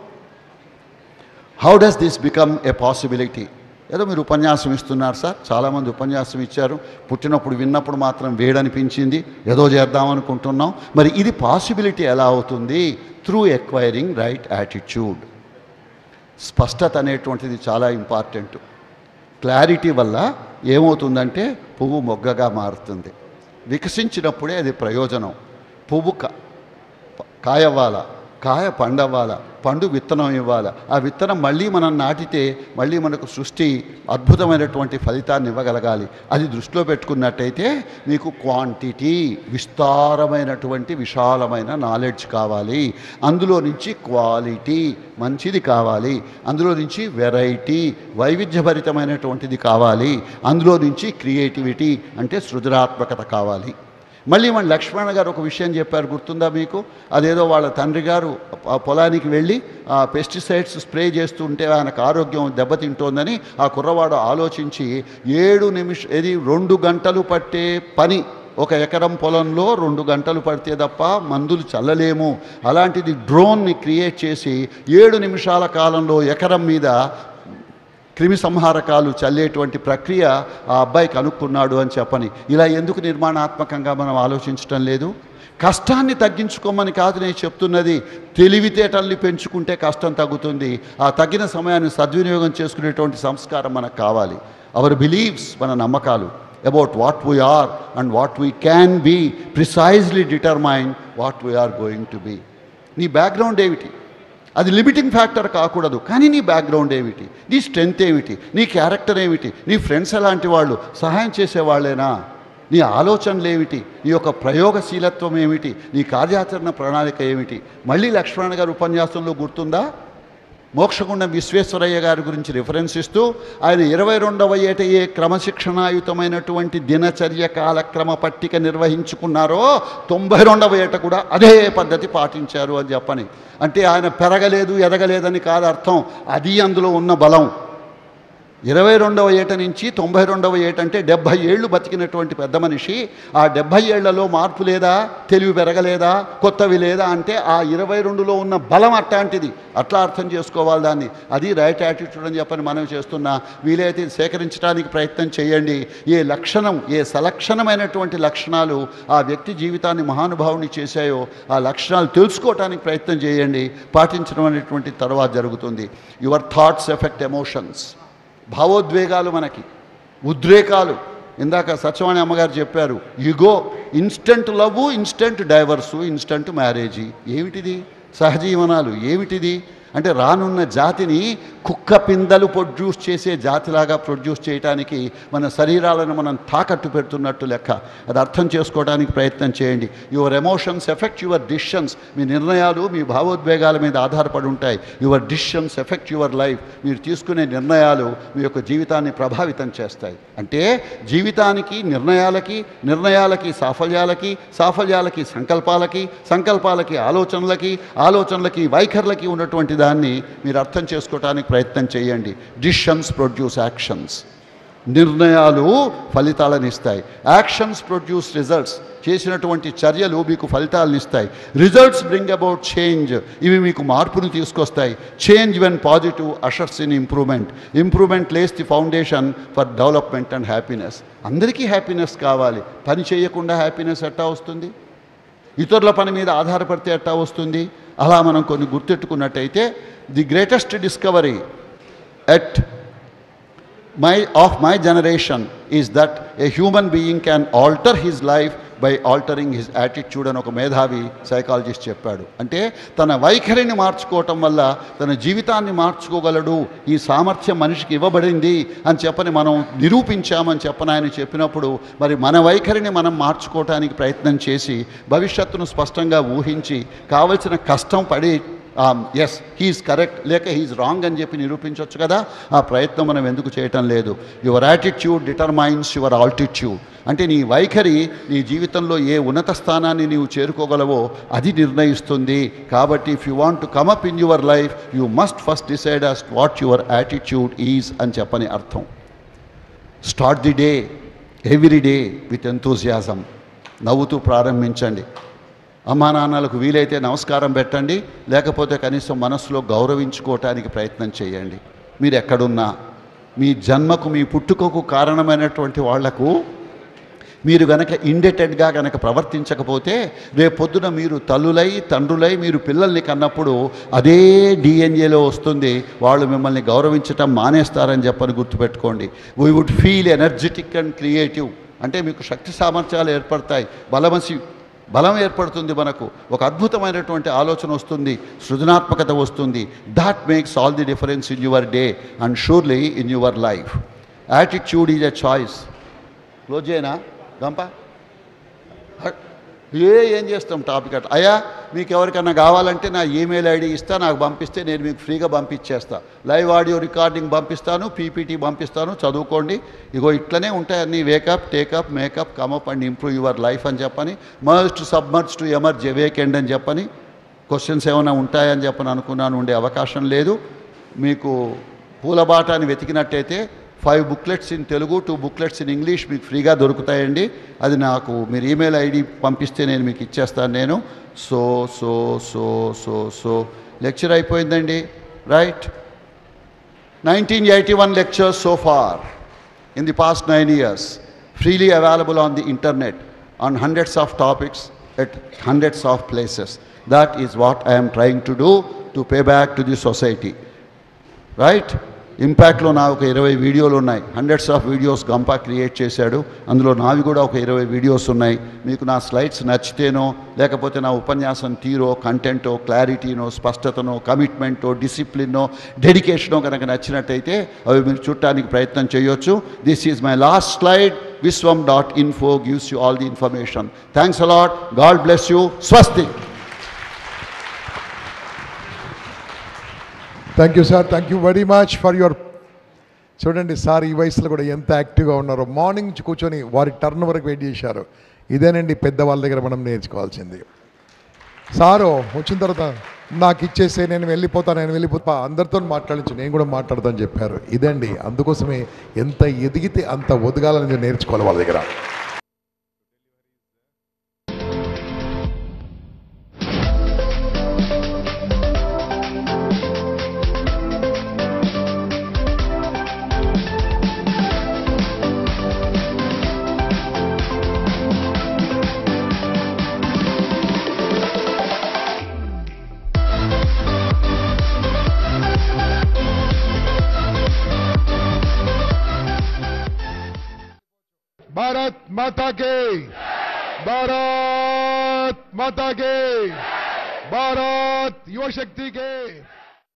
how does this become a possibility ఏదో మీరు ఉపన్యాసం ఇస్తున్నారు సార్ చాలామంది ఉపన్యాసం ఇచ్చారు పుట్టినప్పుడు విన్నప్పుడు మాత్రం వేడనిపించింది ఏదో చేద్దాం అనుకుంటున్నాం మరి ఇది పాసిబిలిటీ ఎలా అవుతుంది త్రూ ఎక్వైరింగ్ రైట్ యాటిట్యూడ్ స్పష్టత అనేటువంటిది చాలా ఇంపార్టెంట్ క్లారిటీ వల్ల ఏమవుతుందంటే పువ్వు మొగ్గగా మారుతుంది వికసించినప్పుడే అది ప్రయోజనం పువ్వు క కాయ అవ్వాలా కాయ పండవ్వాల పండు విత్తనం ఇవ్వాలి ఆ విత్తనం మళ్ళీ మనం నాటితే మళ్ళీ మనకు సృష్టి అద్భుతమైనటువంటి ఫలితాన్ని ఇవ్వగలగాలి అది దృష్టిలో పెట్టుకున్నట్టయితే మీకు క్వాంటిటీ విస్తారమైనటువంటి విశాలమైన నాలెడ్జ్ కావాలి అందులో నుంచి క్వాలిటీ మంచిది కావాలి అందులో నుంచి వెరైటీ వైవిధ్యభరితమైనటువంటిది కావాలి అందులో నుంచి క్రియేటివిటీ అంటే సృజనాత్మకత కావాలి మళ్ళీ మన లక్ష్మణ గారు ఒక విషయం చెప్పారు గుర్తుందా మీకు అదేదో వాళ్ళ తండ్రి గారు ఆ పొలానికి వెళ్ళి ఆ పెస్టిసైడ్స్ స్ప్రే చేస్తుంటే ఆయనకు ఆరోగ్యం దెబ్బతింటోందని ఆ కుర్రవాడు ఆలోచించి ఏడు నిమిష ఇది రెండు గంటలు పట్టే పని ఒక ఎకరం పొలంలో రెండు గంటలు పడితే తప్ప మందులు చల్లలేము అలాంటిది డ్రోన్ని క్రియేట్ చేసి ఏడు నిమిషాల కాలంలో ఎకరం మీద క్రిమి సంహారకాలు చల్లేటువంటి ప్రక్రియ ఆ అబ్బాయికి అనుకున్నాడు అని చెప్పని ఇలా ఎందుకు నిర్మాణాత్మకంగా మనం ఆలోచించటం లేదు కష్టాన్ని తగ్గించుకోమని కాదు నేను చెప్తున్నది తెలివితేటల్ని పెంచుకుంటే కష్టం తగ్గుతుంది ఆ తగ్గిన సమయాన్ని సద్వినియోగం చేసుకునేటువంటి సంస్కారం మనకు కావాలి అవర్ బిలీవ్స్ మన నమ్మకాలు about what we are and what we can be precisely determine what we are going to be నీ బ్యాక్గ్రౌండ్ ఏమిటి అది లిమిటింగ్ ఫ్యాక్టర్ కాకూడదు కానీ నీ బ్యాక్గ్రౌండ్ ఏమిటి నీ స్ట్రెంగ్త్ ఏమిటి నీ క్యారెక్టర్ ఏమిటి నీ ఫ్రెండ్స్ ఎలాంటి వాళ్ళు సహాయం చేసేవాళ్ళేనా నీ ఆలోచనలు ఏమిటి నీ యొక్క ప్రయోగశీలత్వం ఏమిటి నీ కార్యాచరణ ప్రణాళిక ఏమిటి మళ్ళీ లక్ష్మణ గారి ఉపన్యాసంలో గుర్తుందా మోక్షగుండం విశ్వేశ్వరయ్య గారి గురించి రిఫరెన్స్ ఇస్తూ ఆయన ఇరవై రెండవ ఏట ఏ క్రమశిక్షణాయుతమైనటువంటి దినచర్య కాలక్రమ పట్టిక నిర్వహించుకున్నారో తొంభై రెండవ ఏట కూడా అదే పద్ధతి పాటించారు అని చెప్పని అంటే ఆయన పెరగలేదు ఎదగలేదని కాదు అర్థం అది అందులో ఉన్న బలం ఇరవై రెండవ ఏట నుంచి తొంభై రెండవ ఏట అంటే డెబ్భై ఏళ్ళు బతికినటువంటి పెద్ద మనిషి ఆ డెబ్భై ఏళ్లలో మార్పు లేదా తెలివి పెరగలేదా కొత్తవి లేదా అంటే ఆ ఇరవై రెండులో ఉన్న బలం అట్లాంటిది అట్లా అర్థం చేసుకోవాలి దాన్ని అది రైట్ యాటిట్యూడ్ అని చెప్పని మనం చేస్తున్నా వీలైతే ఇది సేకరించడానికి ప్రయత్నం చేయండి ఏ లక్షణం ఏ సలక్షణమైనటువంటి లక్షణాలు ఆ వ్యక్తి జీవితాన్ని మహానుభావుని చేశాయో ఆ లక్షణాలు తెలుసుకోవటానికి ప్రయత్నం చేయండి పాటించడం అనేటువంటి తర్వాత జరుగుతుంది యువర్ థాట్స్ ఎఫెక్ట్ ఎమోషన్స్ భావోద్వేగాలు మనకి ఉద్రేకాలు ఇందాక సత్యవాణి అమ్మగారు చెప్పారు you go instant love instant divorce instant marriage ఏమిటిది సహజీవనాలు ఏమిటిది అంటే రానున్న జాతిని కుక్క పిందలు ప్రొడ్యూస్ చేసే జాతిలాగా ప్రొడ్యూస్ చేయడానికి మన శరీరాలను మనం తాకట్టు పెడుతున్నట్టు లెక్క అది అర్థం చేసుకోవడానికి ప్రయత్నం చేయండి your emotions affect your decisions మీ నిర్ణయాలు మీ భావోద్వేగాల మీద ఆధారపడి ఉంటాయి your decisions affect your life మీరు తీసుకునే నిర్ణయాలు మీ యొక్క జీవితాన్ని ప్రభావితం చేస్తాయి అంటే జీవితానికి నిర్ణయాలకి నిర్ణయాలకి సాఫల్యాలకి సాఫల్యాలకి సంకల్పాలకి సంకల్పాలకి ఆలోచనలకి ఆలోచనలకి వైఖరులకి ఉన్నటువంటి దాన్ని మీరు అర్థం చేసుకోవడానికి ప్రయత్నం చేయండి డిసిషన్స్ ప్రొడ్యూస్ యాక్షన్స్ నిర్ణయాలు ఫలితాలను ఇస్తాయి యాక్షన్స్ ప్రొడ్యూస్ రిజల్ట్స్ చేసినటువంటి చర్యలు మీకు ఫలితాలను ఇస్తాయి రిజల్ట్స్ బ్రింగ్ అబౌట్ చేంజ్ ఇవి మీకు మార్పును తీసుకొస్తాయి change when positive occurs in improvement improvement lays the foundation for development and happiness అందరికీ హ్యాపీనెస్ కావాలి పని చేయకుండా హ్యాపీనెస్ ఎట్టా వస్తుంది ఇతరుల పని మీద ఆధారపడితే ఎట్టా వస్తుంది అలా మనం కొన్ని గుర్తెట్టుకున్నట్టయితే the greatest discovery at my of my generation is that a human being can alter his life by altering his attitude అని ఒక మేధావి సైకాలజిస్ట్ చెప్పాడు అంటే తన వైఖరిని మార్చుకోవటం వల్ల తన జీవితాన్ని మార్చుకోగలడు ఈ సామర్థ్యం మనిషికి ఇవ్వబడింది అని చెప్పని మనం నిరూపించామని చెప్పని ఆయన చెప్పినప్పుడు మరి మన వైఖరిని మనం మార్చుకోవటానికి ప్రయత్నం చేసి భవిష్యత్తును స్పష్టంగా ఊహించి కావలసిన కష్టం పడి ఎస్ హీఈస్ కరెక్ట్ లేక హీఈస్ రాంగ్ అని చెప్పి నిరూపించవచ్చు కదా ఆ ప్రయత్నం మనం ఎందుకు చేయటం లేదు your attitude determines your altitude అంటే నీ వైఖరి నీ జీవితంలో ఏ ఉన్నత స్థానాన్ని నీవు చేరుకోగలవో అది నిర్ణయిస్తుంది కాబట్టి if you want to come up in your life you must first decide as what your attitude is అని చెప్పని అర్థం start the day every day with enthusiasm నవ్వుతూ ప్రారంభించండి అమ్మా నాన్నలకు వీలైతే నమస్కారం పెట్టండి లేకపోతే కనీసం మనసులో గౌరవించుకోవటానికి ప్రయత్నం చేయండి మీరు ఎక్కడున్నా మీ జన్మకు మీ పుట్టుకకు కారణమైనటువంటి వాళ్లకు మీరు గనక ఇండెటెడ్గా గనక ప్రవర్తించకపోతే రేపొద్దున మీరు తల్లులై తండ్రులై మీరు పిల్లల్ని కన్నప్పుడు అదే డిఎన్ఏలో వస్తుంది వాళ్ళు మిమ్మల్ని గౌరవించటం మానేస్తారని చెప్పని గుర్తుపెట్టుకోండి we would feel energetic and creative అంటే మీకు శక్తి సామర్థ్యాలు ఏర్పడతాయి బలమసి బలం ఏర్పడుతుంది మనకు ఒక అద్భుతమైనటువంటి ఆలోచన వస్తుంది సృజనాత్మకత వస్తుంది that makes all the difference in your day and surely in your life attitude is a choice close చేయనా గంప హ- ఏ ఏం చేస్తాం టాపిక్ అట్లా అయ్యా మీకు ఎవరికన్నా కావాలంటే నా ఈమెయిల్ ఐడి ఇస్తా నాకు పంపిస్తే నేను మీకు ఫ్రీగా పంపించేస్తా లైవ్ ఆడియో రికార్డింగ్ పంపిస్తాను పీపీటీ పంపిస్తాను చదువుకోండి ఇగో ఇట్లనే ఉంటాయి అన్ని wake up take up make up come up and improve your life అని చెప్పని మస్ట్ సబ్మర్జ్ టు ఎమర్జ్ వేకెండ్ అని చెప్పని క్వశ్చన్స్ ఏమైనా ఉంటాయని చెప్పని అనుకున్నాను ఉండే అవకాశం లేదు మీకు పూలబాటాన్ని వెతికినట్టయితే five booklets in Telugu two booklets in English మీకు ఫ్రీగా దొరుకుతాయండి అది నాకు మీరు ఈమెయిల్ ఐడి పంపిస్తే నేను మీకు ఇచ్చేస్తాను నేను so so so so so lecture అయిపోయిందండి right nineteen eighty one lectures so far in the past nine years, freely available on the internet on hundreds of topics at hundreds of places. That is what I am trying to do to pay back to the society. Right ఇంపాక్ట్లో నా ఒక ఇరవై వీడియోలు ఉన్నాయి hundreds of videos Gampa create చేశాడు అందులో నావి కూడా ఒక ఇరవై వీడియోస్ ఉన్నాయి మీకు నా స్లైడ్స్ నచ్చితేనో లేకపోతే నా ఉపన్యాసం తీరో కంటెంటో క్లారిటీనో స్పష్టతనో కమిట్మెంటో డిసిప్లినో డెడికేషనో కనుక నచ్చినట్టయితే అవి మీరు చూడటానికి ప్రయత్నం చేయొచ్చు this is my last slide Vishwam dot info gives you all the information thanks a lot God bless you స్వస్తి thank you sir thank you very much for your చూడండి సార్ ఈ వయసులో కూడా ఎంత యాక్టివ్గా ఉన్నారో మార్నింగ్ నుంచి కూర్చొని వారి టర్న్ వరకు వెయిట్ చేశారు ఇదేనండి పెద్దవాళ్ళ దగ్గర మనం నేర్చుకోవాల్సింది సారు వచ్చిన తర్వాత నాకు ఇచ్చేసే నేను వెళ్ళిపోతాను నేను వెళ్ళిపోతా అందరితో మాట్లాడించు నేను కూడా మాట్లాడతాను చెప్పారు ఇదండి అందుకోసమే ఎంత ఎదిగితే అంత ఒదగాలని నేర్చుకోవాలి వాళ్ళ దగ్గర భారత్ మాతా కే భారత్ మాతా కే భారత్ యువశక్తి కే